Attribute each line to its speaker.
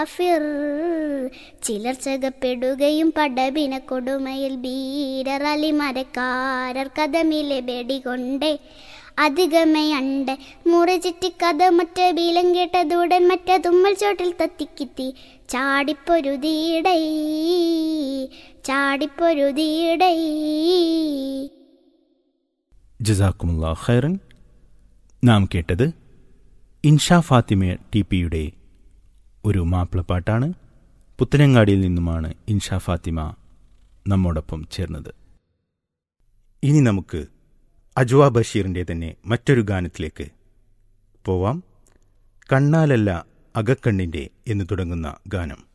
Speaker 1: ഫിർ ചിലർ ചകപ്പെടുകയും പടവിന കൊടുമയിൽ ബീരറലി മരക്കാരർ കഥമിലെ ബെടി കൊണ്ടേ അധികമയണ്ട് മുറിച്ചിട്ട് കഥ മറ്റ ബീലം കേട്ടതുടൻ മറ്റ തുമ്മൽ ചോട്ടിൽ തത്തിക്കിത്തി ചാടിപ്പൊരുതീടൈ ചാടിപ്പൊരുതീടൈ
Speaker 2: ജസാക്കുമുള്ള ഖൈറൻ നാം കേട്ടത് ഇൻഷാ ഫാത്തിമ ടി പിയുടെ ഒരു മാപ്പിളപ്പാട്ടാണ് പുത്തനങ്ങാടിയിൽ നിന്നുമാണ് ഇൻഷാ ഫാത്തിമ നമ്മോടൊപ്പം ചേർന്നത് ഇനി നമുക്ക് അജ്വാ ബഷീറിൻ്റെ തന്നെ മറ്റൊരു ഗാനത്തിലേക്ക് പോവാം കണ്ണാലല്ല അകക്കണ്ണിൻ്റെ എന്ന് തുടങ്ങുന്ന ഗാനം